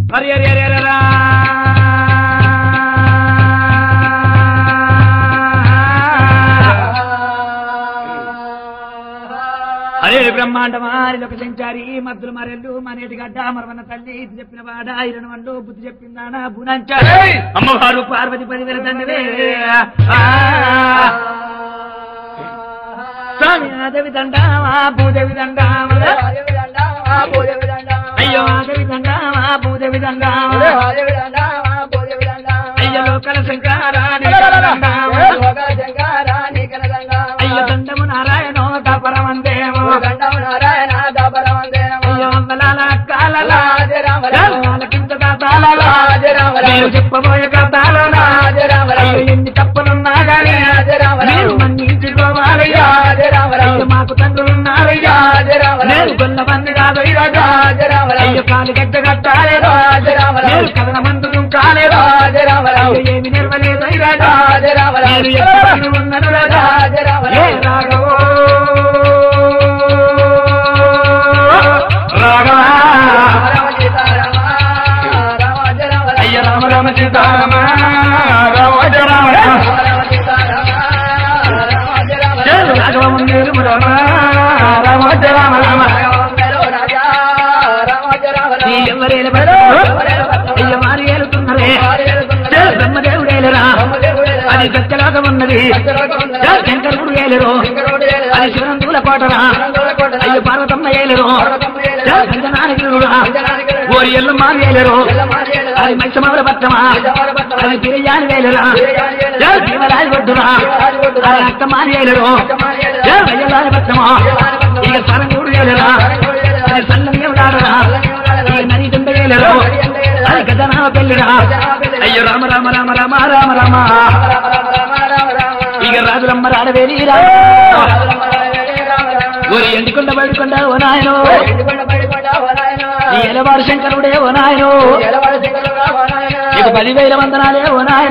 అరే అరే అరే అరే రా. అరే బ్రహ్మాండమారి ఒక సంచారి మద్దులు మరెల్లు మనేటి గడ్డ మరవన్న తల్లి ఇది చెప్పిన వాడ ఇరణ వండు బుద్ధి చెప్పిందానా బునంచ ఏయ్! అమ్మవారు పార్వతి పదివేల తండ్రివే ఆ. స్వామి ఆదేవి దండావా భూదేవి దండావా అయ్యో ఆదేవి దండావా భూదేవి దండావా అయ్యో లోకల శంకరాని అయ్యో దండము నారాయణో తపరమందేమో అయ్యో అమ్మలాల కాలలా కింద కాతాలలా మీరు చెప్పబోయే కథాలలా అయ్యో ఎన్ని తప్పులున్నా గాని మీరు మన్నించుకోవాలయ్యా అయ్యో మాకు తండ్రులున్నారయ్యా నేను గొల్ల మంది కాదయ్యా అయ్యో కాలు గడ్డ కట్టాలేదో నేను కథన మందు కాలేదో అయ్యో ఏమి నిర్వలేదయ్యా నేను ఎక్కడ ఉన్నను రాజా ఏ రాఘవో రాఘవా అయ్య రామ రామ సీతారామ రామ రామ జయ రాఘవ ముందు రామ రామ రామ రామ నీ ఎవరేల అయ్య వారి ఏలుతున్నరే జయ బ్రహ్మదేవుడేలరా అది గత్యలాగా ఉన్నది జయ శంకరుడు ఏలరు అది శివనందుల కోటరా అయ్య పార్వతమ్మ ఏలరు జయ భంజనానికుడురా ఓరి ఎల్లు మారి ఏలరు అది మంచమవల పట్టమా అది బిర్యాని వేలరా జయ భీమరాజు వడ్డురా అది అక్క మారి ఏలరు జయ వయ్యలారి పట్టమా ఇక సరంగుడు ఏలరా అది సన్నమేవుడాడరా ఇక నరి దుండ ఏలరు అది గదనామ పెళ్ళిరా అయ్యో రామ రామ రామ రామ రామ రామ ఇక రాజులమ్మ రాడవేలిరా ఓరి ఎండికొండ బయటకొండ ఓ నాయనో ఈ ఎలవారు శంకరుడే ఓ నాయనో నీకు పదివేల వందనాలే ఓ నాయన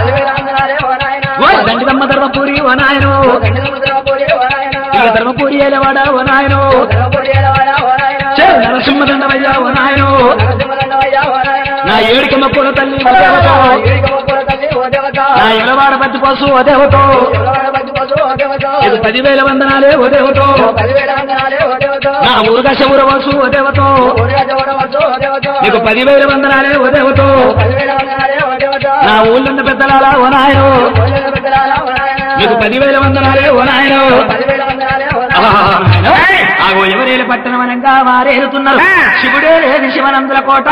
ఓ దండిదమ్మ ధర్మపూరి ఓ నాయనో ఇక ధర్మపూరి ఏలవాడ ఓ నాయనో చే నరసింహ దండవయ్యా ఓ నాయనో నా ఏడికమ్మ పూల తల్లి ఓ దేవతో నా ఎలవాడ పత్తి పోసు ఓ దేవతో ఇది పదివేల వందనాలే ఓ దేవతో నా ఊరుగశ ఊరవసు ఓ దేవతో నీకు పదివేల వందనాలే ఓ దేవతో నా ఊళ్ళున్న పెద్దలాలా ఓ నాయనో నీకు పదివేల వందనాలే ఓ నాయనో ఆగో ఎవరేలు పట్టణం అనగా వారేలుతున్నారు శివుడే లేదు శివనందుల కోట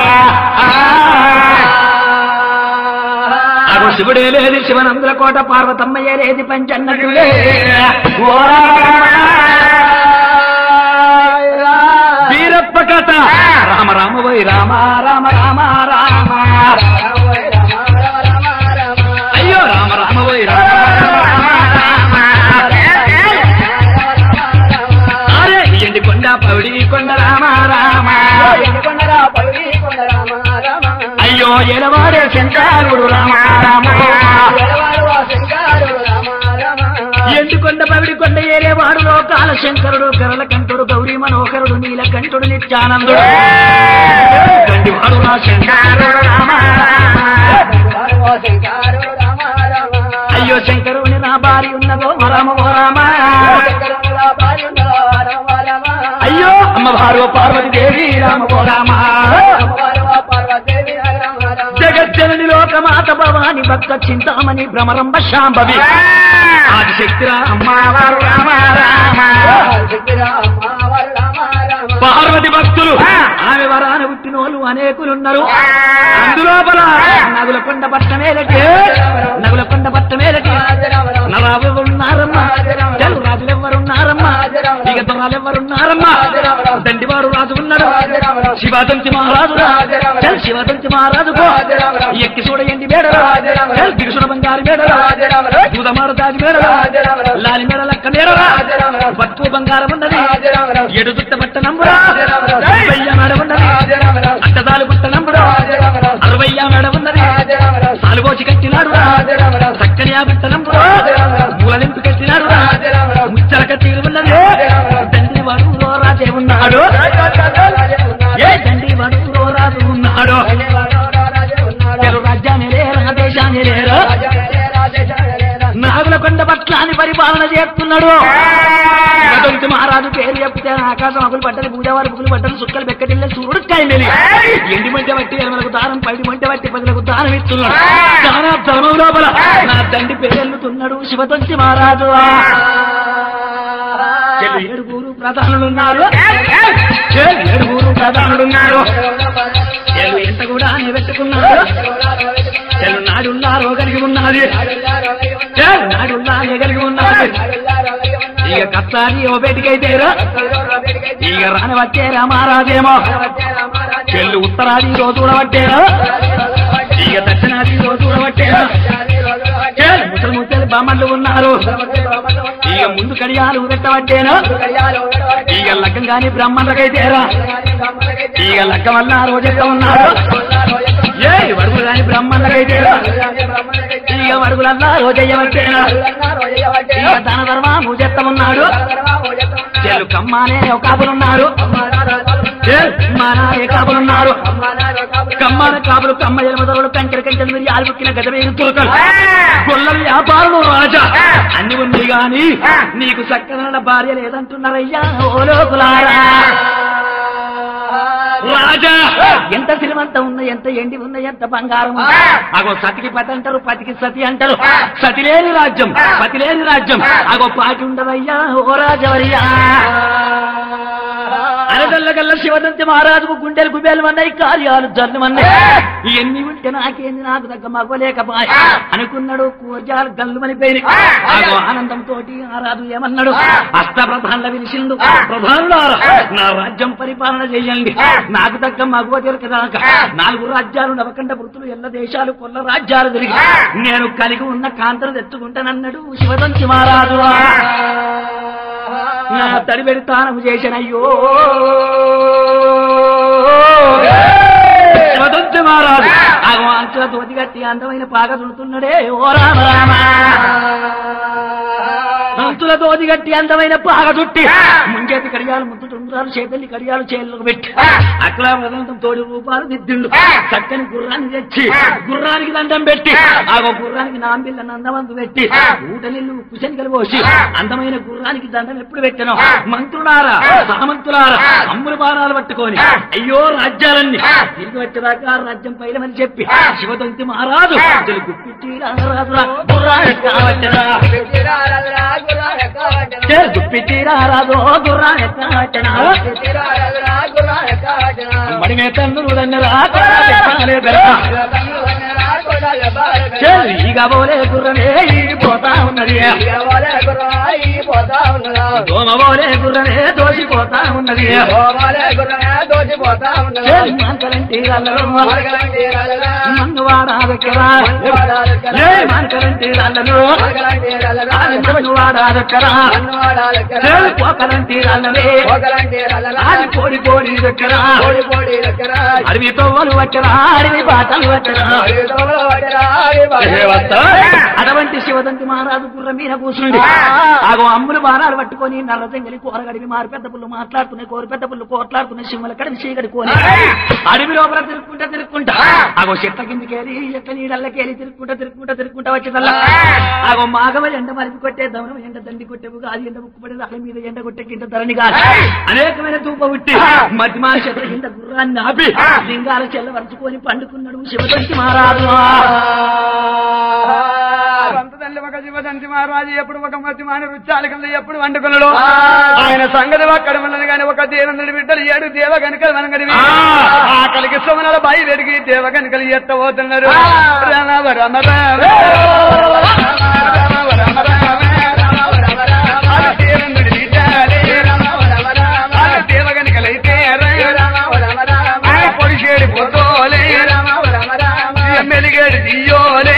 ఆగో శివుడే లేదు శివనందుల కోట పార్వతమ్మయ్య లేది పంచన్నటులే ఓ వీరప్ప కథ రామ రామ వై రామ రామ రామ రామ అయ్యో రామ రామ వై రామ రామ రామ అరే ఎండి కొండ పౌడి కొండ రామ రామ అయ్యో ఎలవాడే శంకరుడు రామ రామ ఎండుకొండ పవిడి కొండ ఏలేవాడు లోకాల శంకరుడు కరల కంఠుడు గౌరీ మనోహరుడు నీలకంఠుడు నిత్యానందుడు గండివాడు నా శంకరుడు రామ అయ్యో శంకరుని నా భార్య ఉన్నదో రామ ఓ రామ అయ్యో అమ్మవారు పార్వతి దేవి రామ ఓ రామ జగజ్జనని లోకమాత భవాని భక్త చింతామణి భ్రమరంబ శాంభవి ఆదిశక్తిరా అమ్మవారు రామ రామ పార్వతి భక్తులు ఆమె వరాన పుట్టినోళ్ళు అనేకులున్నారు అందులోపల నగుల కొండ పట్టమేలటి నగుల కొండ పట్టమేలటి నరాబెవరున్నారమ్మా తెలు రాజులెవ్వరున్నారమ్మా ఇక దొంగలెవ్వరున్నారమ్మా దండివాడు రాజు ఉన్నాడు శివదంతి మహారాజు తెలు శివదంతి మహారాజు ఎక్కి చూడయండి మేడరా తెలు దిగుసుడ బంగారు మేడరా దూదమారు దాది మేడరా లాలి మేడ లక్క మేడరా పట్టు బంగారం ఉన్నది ఎడు చుట్ట పట్ట నంబురా అరవయ్య మేడ ఉన్నది అట్టదాలు పుట్ట నంబురా అరవయ్య మేడ ఉన్నది సాలుబోసి కట్టినాడు చక్కని ఆ బిట్ట నంబురా మూలలింపు కట్టినాడు ముచ్చల కట్టి ఉన్నది తండ్రి వాడు రాజే ఉన్నాడు ఏ తండ్రి వాడు రాజు ఉన్నాడు చేస్తున్నాడు శివదొంతి మహారాజు పేరు చెప్తే ఆకాశం అగులు పట్టలు పూజవారు బుగులు పట్టలు సుక్కలు బెక్కటిల్ల సూర్యుడు కాయమెలి ఎండి మంట బట్టి ఎనమలకు దానం పడి మంట బట్టి పదులకు దానం ఇస్తున్నాడు దానా ధర్మం లోపల నా తండ్రి పేరెళ్ళుతున్నాడు శివదొంతి మహారాజు చెల్లి ఏడుగురు ప్రధానులున్నారు చెల్లి ఏడుగురు ప్రధానులున్నారు చెల్లు ఎంత కూడా నిలబెట్టుకున్నారు చెల్లు నాడున్నారో కలిగి ఉన్నది చెల్లు నాడున్నారే కలిగి ఉన్నది ఇక కత్తాని ఓ బయటికైతేరా ఇక రాని వచ్చేరా మహారాజేమో చెల్లు ఉత్తరాది రోజు చూడబట్టేరా ఇక దక్షిణాది రోజు చూడబట్టేరా చెల్లు ముసలి ముసలి బామ్మలు ఉన్నారు ఇక ముందు కడియాలు పెట్టబట్టేనా ఇక లగ్గం కాని బ్రహ్మలకైతేరా ఇక లగ్గం వల్ల ఆ రోజు ఎట్లా ఉన్నారు ఏ వడుగులు కాని బ్రహ్మలకైతేరా ఇక వడుగులల్లా రోజయ్యవచ్చేనా ఇక దాన ధర్మము చెత్తమున్నాడు చెల్లు కమ్మానే ఒక కాపులున్నారు మానాయ కాపులున్నారు కమ్మాన కాపులు కమ్మ ఎలమదరుడు కంచెల కంచెలు మీరు ఆలుబుక్కిన గజ వేలు తురకలు గొల్ల వ్యాపారులు రాజా అన్ని ఉంది గాని నీకు చక్కనైన భార్య లేదంటున్నారయ్యా ఓ లోకులారా రాజా ఎంత శ్రీమంతం ఉన్న ఎంత ఎండి ఉన్న ఎంత బంగారం ఉంది. అగో సతికి పతి అంటారు పతికి సతి అంటారు సతి లేని రాజ్యం పతి లేని రాజ్యం అగో పాటి ఉండదయ్యా ఓ రాజవర్యా అరదల్లగల్ల శివదంతి మహారాజుకు గుండెలు గుబేలు అన్నాయి కార్యాలు జల్లుమన్నాయి ఇవన్నీ ఉంటే నాకేంది నాకు దగ్గ మగలేకపాయ అనుకున్నాడు కూర్జాలు గల్లుమని పేరు ఆగో ఆనందంతో ఆ రాజు ఏమన్నాడు అష్ట ప్రధానుల విలిసిండు ప్రధానులారా నా రాజ్యం పరిపాలన చేయండి నాకు దగ్గ మగవ తిరగదాక నాలుగు రాజ్యాలు నవకండ వృత్తులు ఎల్ల దేశాలు కొల్ల రాజ్యాలు తిరిగి నేను కలిగి ఉన్న కాంతలు తెచ్చుకుంటానన్నాడు శివదంతి మహారాజు నా తడి పెడతాను చేసినయ్యో శివదంతి మహారాజు ఆగో అంచుల తోటి కట్టి అందమైన పాక చుడుతున్నాడే ఓ రామ రామ అంతుల తోటి కట్టి అందమైన పాక చుట్టి ముంజేతి కడియాలు ముద్దు తుండ్రాలు చేతల్లి కడియాలు చేతులకు పెట్టి అక్కడ వదంతం తోడి రూపాలు దిద్దిండు చక్కని గుర్రాన్ని తెచ్చి గుర్రానికి దండం పెట్టి ఆగో గుర్రానికి నాంబిల్ల నందవంతు పెట్టి ఊటలిల్లు కుశనికలు పోసి అందమైన గుర్రానికి దండం ఎప్పుడు పెట్టాను మంత్రులారా సామంతులారా అమ్ముల బాణాలు పట్టుకొని అయ్యో రాజ్యాలన్నీ తిరిగి వచ్చేదాకా రాజ్యం పైలమని చెప్పి శివదంతి మహారాజు తెలుగు గుప్పిట్టి రారాజురా గుర్రాన్ని కావచ్చరా గుప్పిట్టి రారాజు గుర్రాన్ని కావచ్చనా మడి మే తన్నులు దన్నరా ఈగ పోలే గుర్రమే పోతా ఉన్నది దోమ పోలే గుర్రమే దోసిపోతా ఉన్నది మాంకలంటి రాళ్ళలో మన్ను వాడాదక్కరా ఏ మాంకలంటి రాళ్ళలో మన్ను వాడాదక్కరా పోకలంటి రాళ్ళనే అది కోడి కోడి దగ్గరా అడవి తొవ్వలు వచ్చరా అడవి బాటలు వచ్చరా అటువంటి శివదంతి మహారాజు గుర్ర మీద కూర్చుండి ఆగో అమ్ములు బాణాలు పట్టుకొని నల్ల జంగలి కూరగడివి మారు పెద్ద పుల్లు మాట్లాడుతున్నాయి కోరి పెద్ద పుల్లు కోట్లాడుతున్నాయి సింహల కడివి చీకడుకొని అడవి లోపల తిరుక్కుంటా తిరుక్కుంటా ఆగో చెట్ల కిందకేరి చెట్ల నీడల్లకేరి తిరుక్కుంటా తిరుక్కుంటా తిరుక్కుంటా వచ్చేదల్లా ఆగో మాగవ ఎండ మరిపి కొట్టే దమనం ఎండ దండి కొట్టేవు కాదు ఎండ ముక్కుపడి రాళ్ళ మీద ఎండ కొట్టే కింద ధరణి కాదు అనేకమైన తూప ఉట్టి మధ్యమాన చెట్ల కింద గుర్రాన్ని ఆపి లింగాల చెల్ల వరుచుకొని పండుకున్నాడు శివదంతి మహారాజు సంతదండ్రి ఒక శివదంతి మహారాజు ఎప్పుడు ఒక మతి మాన రుచాలకంలో ఎప్పుడు వండుకున్నాడు ఆయన సంగతి అక్కడ ఉన్నది కానీ ఒక దేవేంద్రుడి బిడ్డలు ఏడు దేవ కనుకలు వనగడివి ఆకలికి సోమనాల బాయి వెడిగి దేవ కనుకలు ఎత్తబోతున్నారు రామ రామ రామ రామ రామ రామ ఆ దేవేంద్రుడి బిడ్డలే ఆ దేవ కనుకలైతే ఆ పొడిచేడు పోతోలే మెలిగేడు దియోలే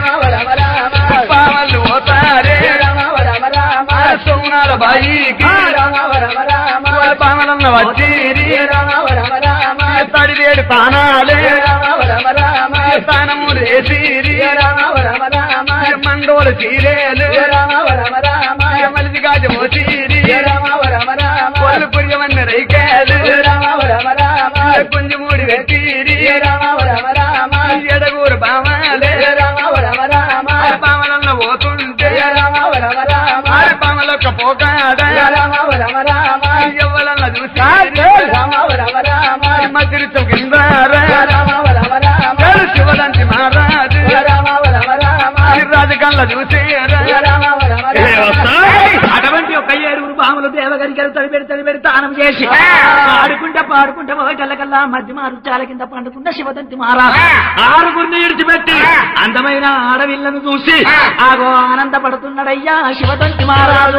పావలు పోతారే సోమనాల బాయికి పావలన్న వచ్చేరి తడివేడు పానాలే స్థానము రేసిరి మండోలు చీరేలు మలిది గాజ మోసీరి పొల్లు పురియమన్న రైకేలు పుంజమూడి వెట్టిరి ఎడగూరు పామాలే పామలన్న పోతుంటే పామల రామలొక్క పోకాడ ఎవ్వలన్న చూసి మధ్య కిందారా శివదంతి మహారాజు రాజు కళ్ళ చూసి అటువంటి ఒక ఏడుగురు పాములు దేవగరికి తడిపెడి తడిపెడి తానం చేసి ఆడుకుంటా పాడుకుంటా ఒకటల్లకల్లా మధ్య మారుచాల కింద పండుకున్న శివదంతి మహారాజు ఆరుగురిని విడిచిపెట్టి అందమైన ఆడవిల్లను చూసి ఆగో ఆనందపడుతున్నాడయ్యా శివదంతి మహారాజు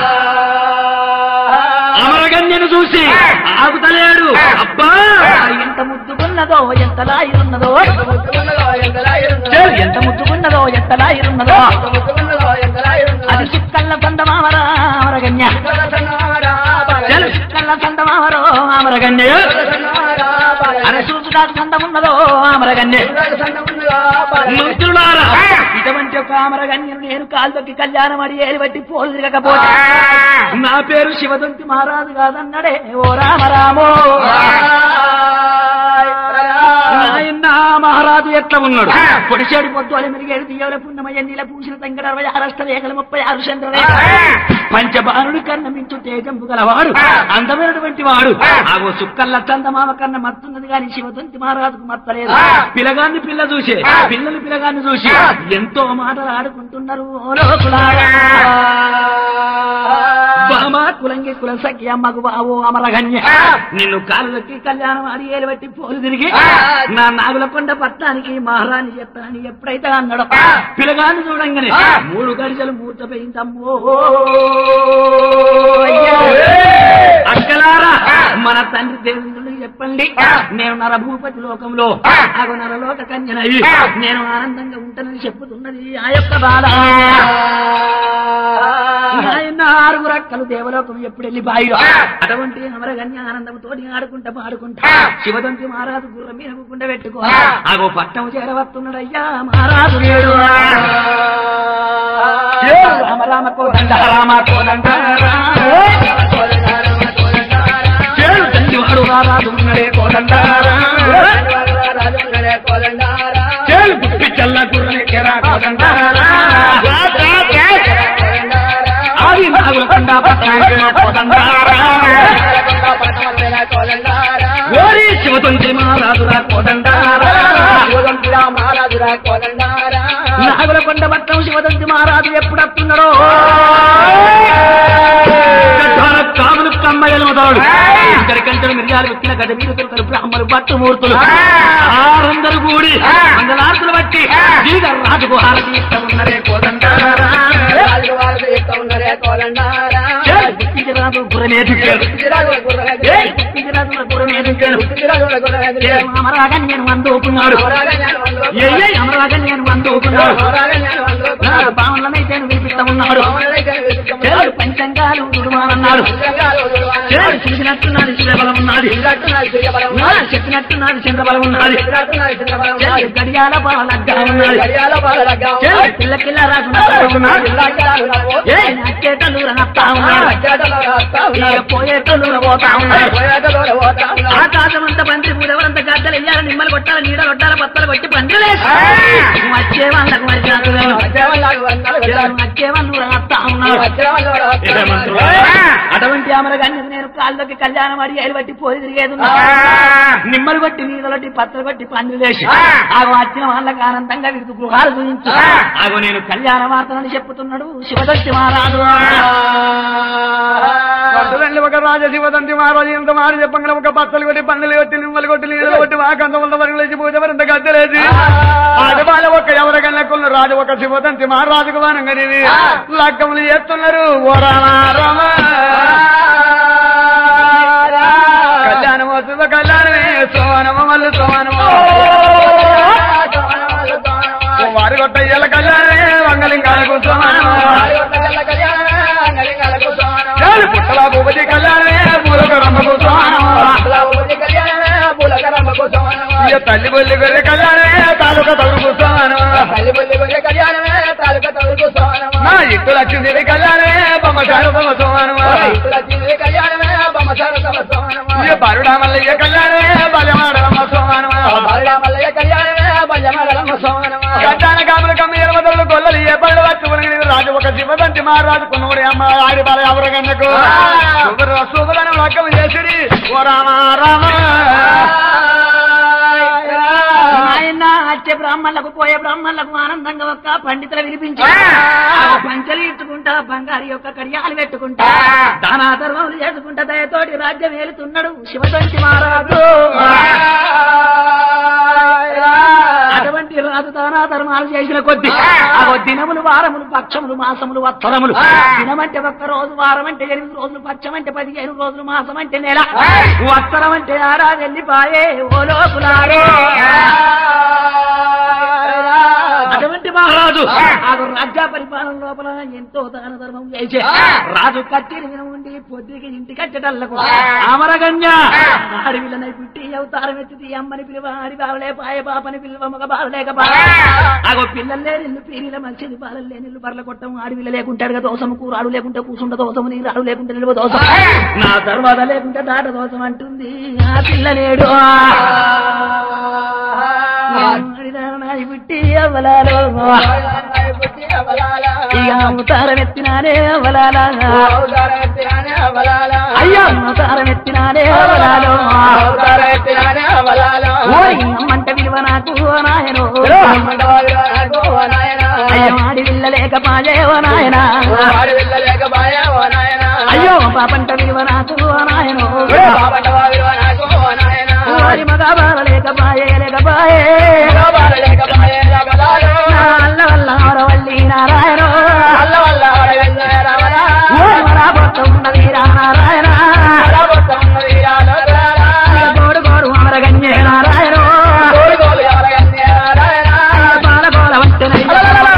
అమరగన్యను చూసి ఆగుతలేడు అబ్బా ఎంత ముద్దుకున్నదో ఎంత లాయిరున్నదో ఎంత ముద్దుకున్నదో ఎంత లాయిరున్నదో అది చుక్కల్ల సందమామరా అమరగన్య చెలు చుక్కల్ల సందమామరో అమరగన్య అరే చూసుగా సందమున్నదో అమరగన్య మంత్రులారా ఇటువంటి ఒక అమరగన్యను నేను కాళ్ళకి కళ్యాణం అడి ఏరి బట్టి పోలు తిరగకపోతే నా పేరు శివదంతి మహారాజు కాదన్నడే ఓ రామరామో నాయన మహారాజు ఎట్లా ఉన్నాడు పొడిచేడు పొద్దు అలి మెరిగేడు దియ్యవల పున్నమయ్య నీల పూసిన తంగడ అరవై అరస్త రేఖలు ముప్పై ఆరు చంద్రరేఖ పంచబాణుడు కన్న మించు తేజంపు గలవాడు అందమైనటువంటి వాడు ఆగో సుక్కల్ల చందమామ కన్న మత్తున్నది గాని శివదంతి మహారాజుకు మత్తలేదు పిల్లగాన్ని పిల్ల చూసే పిల్లలు పిల్లగాన్ని చూసి ఎంతో మాటలు ఆడుకుంటున్నారు ఓ లోకులారా. బామ కులంగి కుల సఖి అమ్మకు బావో అమరగన్య నిన్ను కాళ్ళకి కళ్యాణం ఆడి ఏలుబట్టి పోలు తిరిగి నా నాగుల కొండ పట్టానికి మహారాణి చెప్తానని ఎప్పుడైతే అన్నాడు పిల్లగాన్ని చూడంగానే మూడు గడిచలు మూర్తపోయిందమ్మో అయ్యా. అక్కలారా మన తండ్రి దేవునికి చెప్పండి నేను నరభూపతి లోకంలో ఆగు నరలోక కన్యనయ్యి నేను ఆనందంగా ఉంటానని చెప్పుతున్నది ఆ యొక్క బాల ఆయన ఆరుగురు అక్కలు దేవలోకం ఎప్పుడు వెళ్ళి బాయిలో అటువంటి అమరగన్య ఆనందంతో ఆడుకుంటా పాడుకుంటా శివదంతి మహారాజు గుర్రం మీద కుండ పెట్టుకో ఆగో పట్టం చేరవస్తున్నాడయ్యా మహారాజు లేడు ఏ రామ రామ కోదండ రామ కోదండ చేడు తండ్రి వాడు రారాజు ఉన్నడే కోదండ చేడు గుప్పి చల్ల గుర్రని కెరా కోదండ ఆది నాగుల కొండ పట్టణం కోదండ ఓరి శివతంత్రి మహారాజురా కోదండారా నాగుల కొండ పట్టం శివతంత్రి మహారాజు ఎప్పుడు వస్తున్నాడో గడ్డాల కాములు కమ్మయ్యలు మొదలు ఇద్దరికంటే మిరియాలు పెట్టిన గద మీద దొరకరు బ్రాహ్మణులు భట్టు మూర్తులు ఆరందరూ కూడి మంగళార్తులు బట్టి దీగ రాజుకు హారతి ఇస్తామన్నారే కోదండారా రాజు గురమేదుకారు రాజు గురమేదుకారు అమరాగన్ నేను అందుకున్నాడు ఏ అమరాగన్ నేను అందుకున్నాడు పావులనైతే వినిపిస్తా ఉన్నాడు చేడు పంచంగాలు దుడుమానన్నాడు చేడు చూసినట్టున్నాడు శివబలం ఉన్నది నా చెప్పినట్టున్నాడు చంద్రబలం ఉన్నది చేడు గడియాల పాలగ్గా ఉన్నది చేడు పిల్ల కిల్ల రాకున్నాడు ఏ నచ్చేటలు రనత్తా ఉన్నాడు ఇక పోయేటలు పోతా ఉన్నాడు ఆకాశమంత పంచి పూడవరంత గద్దలు ఇయ్యాలి నిమ్మలు కొట్టాలి నీడ కొట్టాలి పత్తలు కొట్టి పంచలేసి వచ్చే వాళ్ళకు మరి వచ్చే వాళ్ళు రనత్తా ఉన్నాడు అటువంటి అమరగాన్ని నేను కాళ్ళకి కళ్యాణం అడి ఏలు బట్టి పోయి తిరిగేది ఉన్నా. నిమ్మలు కొట్టి నీళ్ళొట్టి పత్రలు కొట్టి పండ్లు వేసి ఆగో వచ్చిన వాళ్ళకి ఆనందంగా వీరికి గృహాలు చూపించు ఆగో నేను కళ్యాణ వార్తలని చెప్పుతున్నాడు శివదత్తి మహారాజు పట్టుదండి ఒక రాజ శివదంతి మహారాజు ఎంత మాట చెప్పంగా ఒక బత్తలు కొట్టి పండులు కొట్టి నిమ్మలు కొట్టి నీళ్ళు కొట్టి వాకంత వంద వరకు లేచి పూజ వరంత గద్దలేసి ఆడవాళ్ళ ఒక ఎవరికన్నా కొన్ని రాజు ఒక శివదంతి మహారాజుకు వానంగా లగ్గములు చేస్తున్నారు ఓ రామ రామ కళ్యాణం వస్తుంది కళ్యాణమే సోనమ మల్లు సోనమో వారి కొట్ట ఇయ్యాల కళ్యాణమే వంగలింగాలకు సోనమో చాలు పుట్టల భూపతి కళ్యాణమే పూలక రమ్మకు సోనమో ఇయ్య తల్లి బొల్లి గొర్రె కళ్యాణమే తాలూక తగుడు సోనమో నా ఇట్టు లక్ష్మీదేవి కళ్యాణమే బొమ్మసారు బొమ్మ సోనమో ఇయ్య బరుడా మల్లయ్య కళ్యాణమే బలమాడమ్మ సోనమో గడ్డాన కాముల కమ్మి ఎరవదలు గొల్లలు ఏ పళ్ళు పట్టుకుని రాజు ఒక శివదంతి మహారాజు కొనుగోడు అమ్మ ఆడి బాల ఎవరగన్నకు శుభదనం లక్కం చేసిరి ఓ రామ రామ ఆయన వచ్చే బ్రాహ్మణులకు పోయే బ్రాహ్మణులకు ఆనందంగా ఒక్క పండితులు వినిపించి పంచలు ఇచ్చుకుంటా బంగారు యొక్క కడియాలు పెట్టుకుంటా దానా ధర్మములు చేసుకుంటా దయతోటి రాజ్యం ఏలుతున్నాడు శివదంతి మహారాజు అటువంటి రాజు దానా ధర్మాలు చేసిన కొద్ది ఆ దినములు వారములు పక్షములు మాసములు వత్సరములు దినమంటే ఒక్క రోజు వారం అంటే ఎనిమిది రోజులు పక్షం అంటే పదిహేను రోజులు మాసం అంటే నెల వత్సరం అంటే ఆరాది వెళ్ళిపాయే ఓ లోపులారో అటువంటి మహారాజు ఆ రాజ్య పరిపాలన లోపల ఎంతో దాన ధర్మం చేసే రాజు కట్టిన ఉండి పొద్దుకి ఇంటి కట్టటల్లకు అమరగన్య అడవిలనై పుట్టి అవతారం ఎత్తి అమ్మని పిలువ ఆడి బావలే పాయ పాపని పిలువ మగ బావలేక అగో పిల్లలు లేని ఇల్లు పీరిల మంచిది బాలలు లేని ఇల్లు బర్ల కొట్టం ఆడవిల లేకుంటాడు కదా దోసము కూరాడు లేకుంటే కూసుండ దోసము నీరాడు లేకుంటే నిలువ దోసం నా తర్వాత లేకుంటే దాట దోసం అంటుంది ఆ పిల్ల లేడు ఆడిదానాయి పుట్టి అవ్వలాలో ఇక అవతారం ఎత్తినానే అవలాలా అయ్యో అవతారం ఎత్తినానే అవలాలో ఓయ్ అమ్మంట విలువ నాకు ఓ నాయనో అయ్యో ఆడి విల్లలేక పాయే ఓ నాయన అయ్యో పాపంట విలువ నాకు ఓ నాయనో ఓరి మగ బాల లేక పాయే లేక పాయే నా అల్ల వల్ల ఆరవల్లి నారాయణో ఓరి మరా పొట్ట ఉన్నది రా నారాయణ ఇక గోడు గోడు అమరగన్యే నారాయణో బాల గోల వంటనయ్య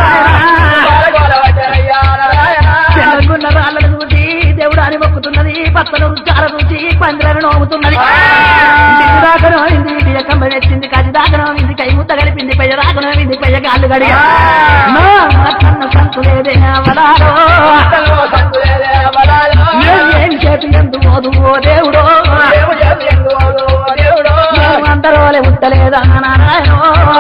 తెల్లగున్న రాళ్ళను చూసి దేవుడాని మొక్కుతున్నది పచ్చలు రుచాల చూసి పందిలను నోముతున్నది ఇంటికి దాకా నోమింది బియ్య కంబ పెట్టింది కది దాకా నోమింది కై ముద్ద కలిపింది పెయ్య దాకా నోమింది పెయ్య కాళ్ళు గడియ కన్న సంతు లేదే అవలాలో ఏం చేతి ఎందు మోదు ఓ దేవుడో అందరోలే ఉట్టలేదా నారాయణో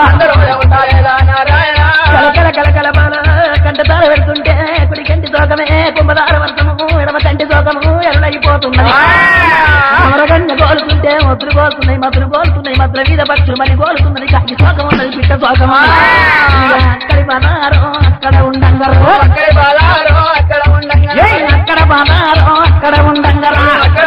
కలకల కలకల బాల కంటతార పెడుతుంటే కుడి కంటి తోకమే కుంభదార వర్షము ఎడమ కంటి తోకము ఎర్రయిపోతున్నది అమరగన్య కోలుతుంటే మధురు కోలుతున్నాయి మధురు కోలుతున్నాయి మధుర మీద పక్షులు మరి కోలుతున్నది కాకి తోకం ఉన్నది పిట్ట తోకం ఇక అక్కడి పదారో అక్కడ ఉండంగరో ఏయ్, అక్కడ పదారో అక్కడ ఉండంగరో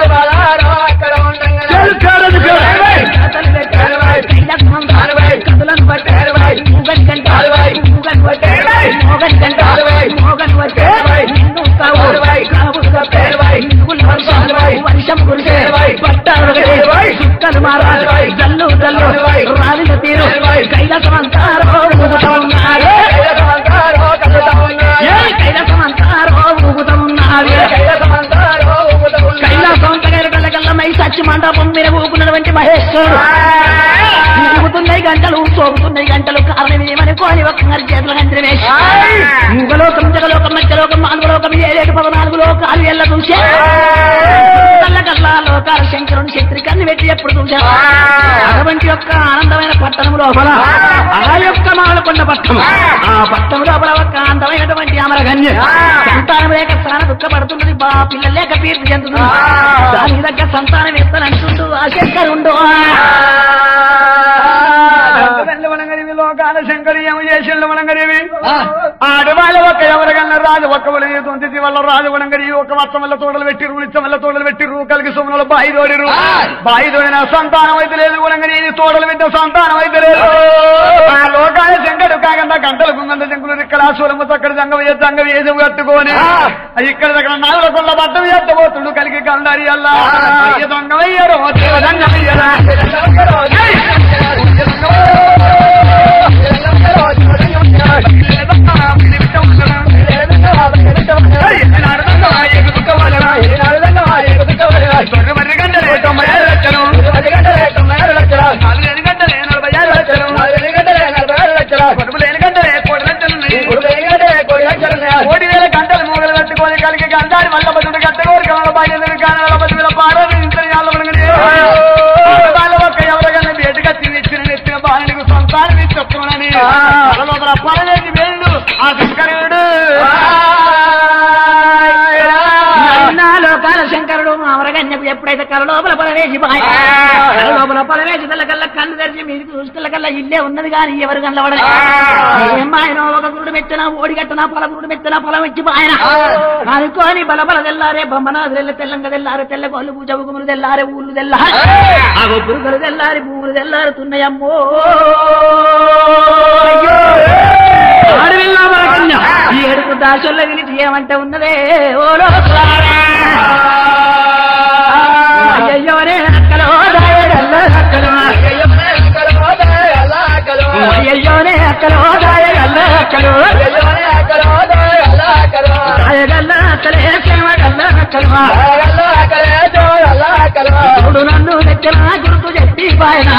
కదులను బట్టి మూగన్ గంట మూగన్ బట్టి మోగన్ గంట మోగన్ బట్టి నిన్ను కావు కావులు కప్పే నిన్నులు వర్షం వర్షం కురిసే పట్టాలు చుక్కలు మారాలి జల్లు జల్లు రాలిన తీరు కైలాసమంతారో ఊగుతా ఉన్నారు ఏ కైలాసమంతారో ఊగుతా ఉన్నారు కైలాసం తగలగల్ల మై సచ్చి మండపం మీద ఊపుకున్నటువంటి మహేశ్వరుడు ఊగుతున్నాయి గంటలు సోగుతున్నాయి గంటలు కారణం ఏమని కోని ఒక్కరి చేతుల గంటలు వేసి యుగలోకం జగలోకం మధ్యలోకం నాలుగులోకం ఏడేడు పదనాలుగు లోకాలు ఎల్ల చూసే కల్లా లోకాల శంకరుని శక్తి కన్ను పెట్టి ఎప్పుడు చూసా అటువంటి యొక్క ఆనందమైన పట్టణం లోపల ఆ యొక్క మాలకొండ పట్టణం ఆ పట్టణం లోపల ఒక అందమైనటువంటి అమరగన్య సంతానం లేక చాలా దుఃఖపడుతున్నది బా పిల్లలు లేక పీర్పు చెందుతుంది దానికి దగ్గర సంతానం ఇస్తానంటుండు ఆ శంకరుండు లోకాల శంకరి ఏమి చేసిండు వనంగరివి ఆడవాళ్ళ ఒక్క ఎవరికన్నా రాజు ఒక్క వలని తొంతి వల్ల రాజు వనంగరి ఒక వర్షం వల్ల తోడలు పెట్టిరు ఉలిచ్చం వల్ల తోడలు పెట్టిరు కలిగి సొమ్ముల బాయి తోడిరు బాయి తోడిన సంతానం అయితే లేదు వనంగరి తోడలు పెట్టిన సంతానం అయితే లేదు ఆ లోకాల శంకరు కాకుండా గంటలు గుంగంత శంకులు ఇక్కడ సూలము అక్కడ జంగం వేసి జంగం వేసి కట్టుకొని ఇక్కడ దగ్గర నాలుగు కొల్ల బట్టం ఎత్తబోతుడు కలిగి కందారి అల్లా దొంగమయ్యారు జంగమయ్యారా కోటి వేల గంటలు మూగలు కట్టుకొని కలిగి గంటాడి మల్ల బతుడు కట్టుకోరు కమల బాధ్యత కానాల బతుల పాడని ఇంతని వాళ్ళ ఒక్క ఎవరికన్నా బయటగా తినిచ్చిన నెత్తిన బాణనికి సంతానం ఇచ్చి చెప్తున్నానని లోపల పరవేసి వేళ్ళు ఆ శంకరుడు ఎప్పుడైతే కల లోపల పలవేసి బాయ్ కల లోపల పలవేసి కళ్ళ కళ్ళు తెరిచి మీరు చూసుకల్ల కల్లా ఇల్లే ఉన్నది కానీ ఎవరు కనబడలేదు ఏం ఆయన ఒక గురుడు మెత్తన ఓడి కట్టన పొల గురుడు మెత్తన పొలం ఇచ్చి ఆయన అనుకోని బల బల తెల్లారే బొమ్మనాథులు తెల్లంగా తెల్లారే తెల్ల కోళ్ళు పూజ గుములు తెల్లారే ఊళ్ళు తెల్లారే ఆ పురుగులు తెల్లారి భూములు తెల్లారుతున్నాయమ్మో ఆడవిల్లా మరకన్య ఈ ఏడుపు దాసుల్లో విలిచి ఏమంటే ఉన్నదే ఓ లోకులారా. అయ్యయ్యోనే అక్కలో దాయడల్లో అక్కలో అయ్యయ్యోనే అక్కలో దాయడల్లో అక్కలో దాయగల్ల అక్కలే సేవగల్ల అక్కలో చూడు నన్ను నెచ్చిన గుర్తు చెప్పి పాయన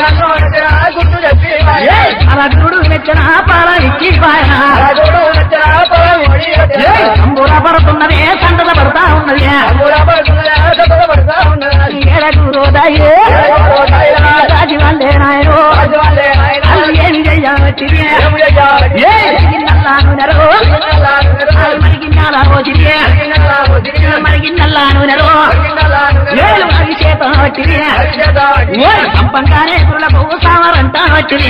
అలా చూడు నెచ్చిన పాల ఇచ్చి పాయన సంబూర పడుతున్నదే సంతత పడతా ఉన్నది ఏడకు రోదాయే రాజు వాళ్ళే నాయనో అల్లు ఏమి చెయ్యవచ్చిది ఏ మరిగిన్నల్లా నూనెరో మరిగిన్నాల రోజుది మరిగిన్నల్లా నూనెరో ఏలు మరి చేత వచ్చిది ఓయ్ సంపంగానే కురులకు సామరంట వచ్చిది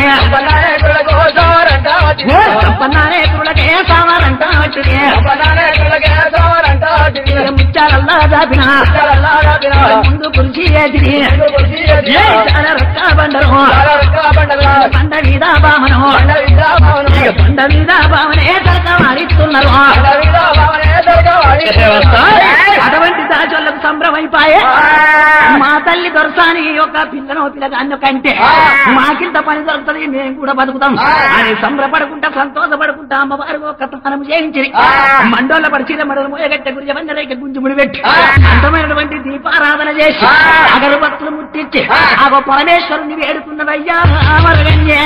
ఓయ్ సంపన్నానే కురులకే సామరంట వచ్చిది ముచ్చాలల్లా దాపిన ముందు కుర్చీ వేసిది ఏ చాలా రొక్క బండరు బండ మీద బామను ఇక బండ మీద బామనే తరక మారిస్తున్నారు అటువంటి దాచోళ్ళకు సంభ్రమైపాయే మా తల్లి దొరసాని ఒక పిల్లను పిల్లగాన్ని కంటే మాకింత పని దొరుకుతుంది మేము కూడా బతుకుతాం అని సంబరపడుకుంటా సంతోషపడుకుంటా అమ్మవారు ఒక తానం చేయించి మండోళ్ళ పరిచయ మడలు మోయగట్టె గురి రేఖ గుంజుముడి పెట్టి అంతమైనటువంటి దీపారాధన చేసి అగరబత్తులు ముట్టించి ఆ పరమేశ్వరుని వేడుకున్నదయ్యా అమరగన్యే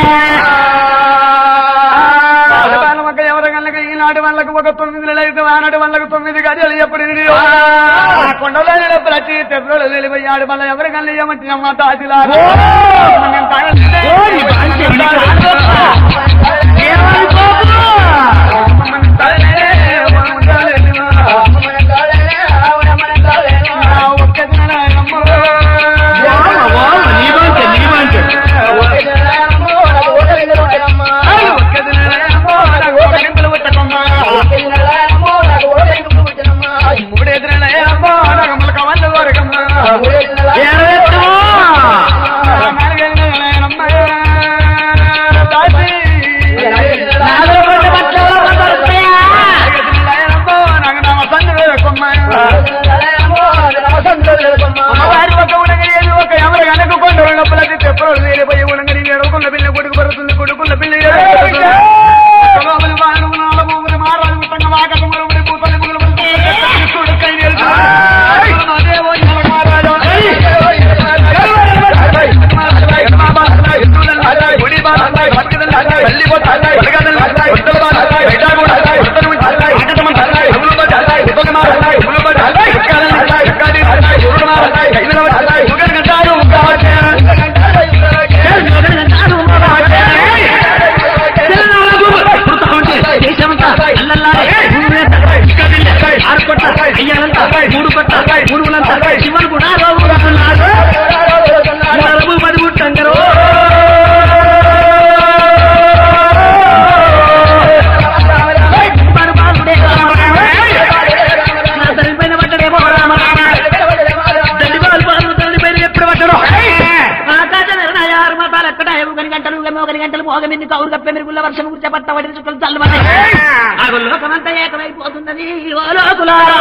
ఆడవాళ్ళకి ఎవరి గళ్ళకి ఈనాటి వాళ్ళకి ఒక తొమ్మిది నెలలు అయితే ఆనాటి వాళ్ళకి తొమ్మిది గడియలు ఎప్పుడు నిండియో? ఆ కొండలో నిలబడి ప్రతి తెప్పలో వెళ్ళిపోయి ఆడి వల్ల ఎవరి గల్లి ఏమంటే అమ్మ తాసిలా ఓరి బాంచె అమ్మవారి ఒక ఉడగని ఏది ఒక ఎవరు కనుక కొండ లోపల తెప్పలు వేలిపోయి ఉడగని ఎడవకున్న పిల్ల కొడుకు పడుతుంది కొడుకున్న పిల్ల ఎడవకున్న లోపలి వారు నాల మూగులు మారాలు ముట్టంగ వాకట మురుగులు పూతలు ముగులు కొడుకై దేవో మహారాజా మూడు కొట్ట మూడులంతా శివులు కూడా రోగుతున్నారు నరము పదిముట్టంగరో పరుపాలుడే రామ నా తల్లిపైన పడ్డడేమో రామ తల్లి పాలు పాలు తల్లిపైన ఎప్పుడు పట్టడు ఆకాశ నిర్ణయ ఆరు మతాలు ఎక్కడ ఒకని గంటలు ఒకని గంటలు మోగమింది కౌరు కప్పే మెరుగుల వర్షం కూర్చో పట్ట పడిన చుక్కలు చల్లమని ఆ లోకమంతా ఏకమైపోతున్నది ఓ లోకులారా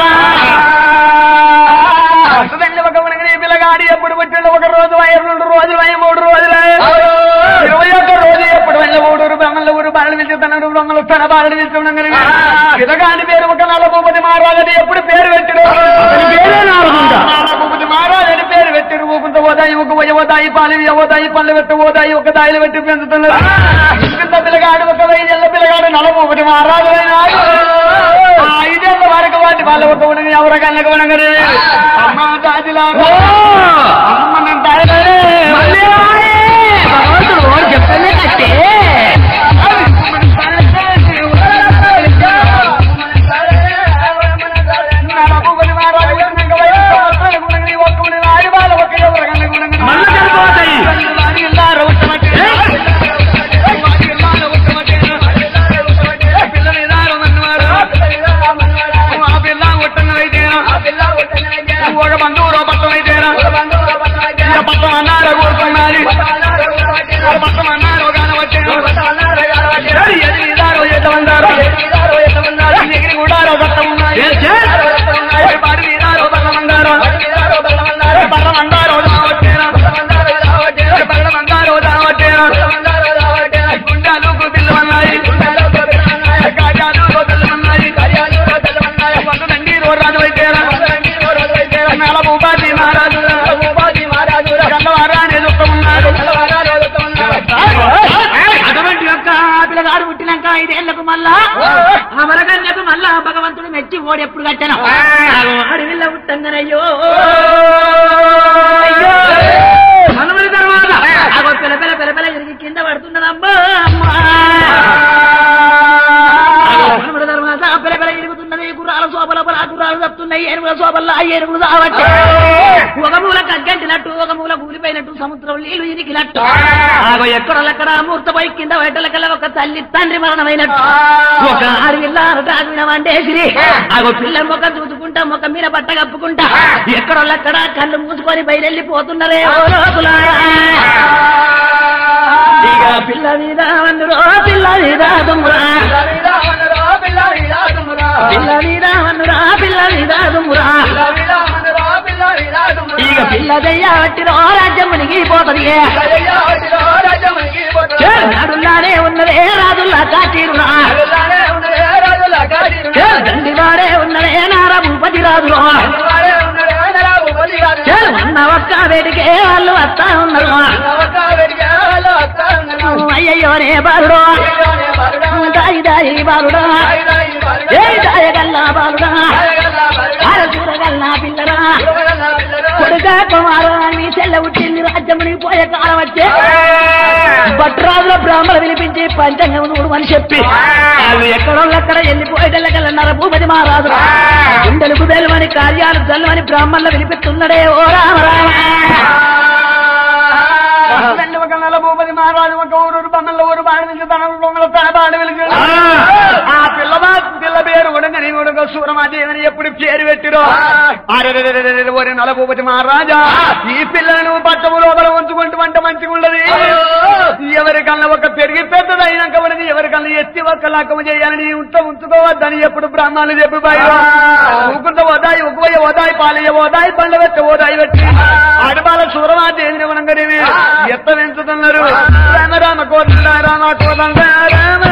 అసలు ఒక ఉనగని పిల్లగాడి ఎప్పుడు పుట్టిండు ఒక రోజు అయ్య రెండు రోజులు అయ్య మూడు రోజులు ఇరవై ఒక్క రోజు ఎప్పుడు వెళ్ళ ఊడూరు బ్రహ్మల ఊరు బాలలు పిలుచుతున్నాడు బ్రహ్మలు తన బాలలు పిలుచున్నాడు పిల్లగాడి పేరు ఒక నలభూపతి మహారాజు ఎప్పుడు పేరు పెట్టిడు అతని పేరే నారదుండ. నలభూపతి మహారాజు అని పేరు పెట్టిడు ఊకుంత ఓదాయి ఒక పోయి ఓదాయి పాలు ఓదాయి పళ్ళు పెట్టి ఓదాయి ఒక దాయిలు పెట్టి పెంచుతున్నారు ఇంత పిల్లగాడు ఒక వెయ్యి పిల్లగాడు నలభూపతి మహారాజు అయినాడు ఆ ఐదేళ్ల వరకు వాటి వాళ్ళ ఒక ఉనగని ఎవరు కళ్ళకు ఉనగని అమ్మ దాదిలా అమ్మ నేను తాగలేనే. మళ్ళీ రాయే. భగవంతుడు ఓడి చెప్తేనే కట్టే నలభూపతి మహారాజు వచ్చినాక వయసు సంవత్సరాలకు ఉనగని ఒక్క ఉనగని పిల్లవాడు పుట్టినాక ఐదేళ్లకు మళ్ళా అమరగన్యకు మళ్ళా భగవంతుడు మెచ్చి ఓడి ఎప్పుడు కట్టాను అడవిల్ల పుట్టంగనయ్యో అయ్యో మనమని తర్వాత అగో పిల్ల పిల్ల పిల్ల పిల్ల ఇరిగి కింద పడుతున్నదమ్మా అమ్మా మనమడి తర్వాత పిల్ల పిల్ల ఇరుగుతున్నది గుర్రాల శోభల ఆ గుర్రాలు తప్పుతున్నాయి ఏనుగుల శోభల్లో ఆ ఏనుగులు కావచ్చు ఒక మూల కగ్గంటినట్టు ఒక మూల కూలిపోయినట్టు సముద్రం నీళ్లు ఇరికినట్టు ఆగో ఎక్కడెక్కడ మూర్తపోయి కింద బయటలకల్లా ఒక తల్లి తండ్రి మరణమైనట్టు ఒక అడవిల్లారట అడవిన వండేసిరి ఆగో పిల్ల ముఖం చూసుకుంటా ముఖం మీద బట్ట కప్పుకుంటా ఎక్కడెక్కడ కళ్ళు మూసుకొని బయలుపోతున్నారే ఓ లోకులారా. ఇక పిల్ల మీద వందురో పిల్ల మీద దుమ్మురా పిల్ల మీద వందురా పిల్ల మీద దుమ్మురా ఇక పిల్ల దయ్యా వట్టిరో రాజ్యం మునిగిపోతది నాడుల్లానే ఉన్నదే రాజుల్లా కాచీరురా దండివాడే ఉన్నదే నారా భూపతి రాజులో అన్న ఒక్క వేడికే వాళ్ళు వస్తా ఉన్నారు అయ్యయ్యో రే బాలుడో దాయి దాయి బాలుడా ఏ దాయగల్లా బాలుడా అర చూడగల్లా పిల్లరా కొడుక కుమారు మీ చెల్ల పుట్టింది రాజ్యముని పోయే కాలం వచ్చే భట్రాజుల బ్రాహ్మణ వినిపించి పంచంగం నూడు అని చెప్పి వాళ్ళు ఎక్కడో అక్కడ వెళ్ళిపోయేటల్లకల్లన్నారు భూపతి మహారాజు గుండెలకు బెల్లమని కార్యాలు జల్లమని బ్రాహ్మణులు వినిపిస్తున్నాడే ఓ రామ రామ రెండు ఒక నెల భూపతి మహారాజు ఒక ఊరు బొమ్మల ఊరు బాడి వెలిగి తన బొమ్మల తన బాడి వెలిగి ఆ పిల్లమా పిల్ల పేరు ఉడగని ఉడగ సూరమాదేవని ఎప్పుడు పేరు పెట్టిరో అరెరెరెరెరెరె ఓరి నల భూపతి మహారాజా ఈ పిల్లను పట్టము లోపల ఉంచుకుంటూ వంట మంచిగా ఉండదు ఎవరికన్నా ఒక పెరిగి పెద్దది అయినాక ఉన్నది ఎవరికన్నా ఎత్తి ఒక్క లక్కము చేయాలని ఉంట ఉంచుకోవద్దని ఎప్పుడు బ్రాహ్మణులు చెప్పి బయట ఊకుంట ఓదాయి ఉగ్గువయ్య ఓదాయి పాలయ్య ఓదాయి పండ్ల పెట్ట ఓదాయి పెట్టి ఆడబాల సూరమాదేవిని ఉనంగనేవి ఎత్త పెంచుతున్నారు రామ రామ కోదండ రామ కోదండ రామ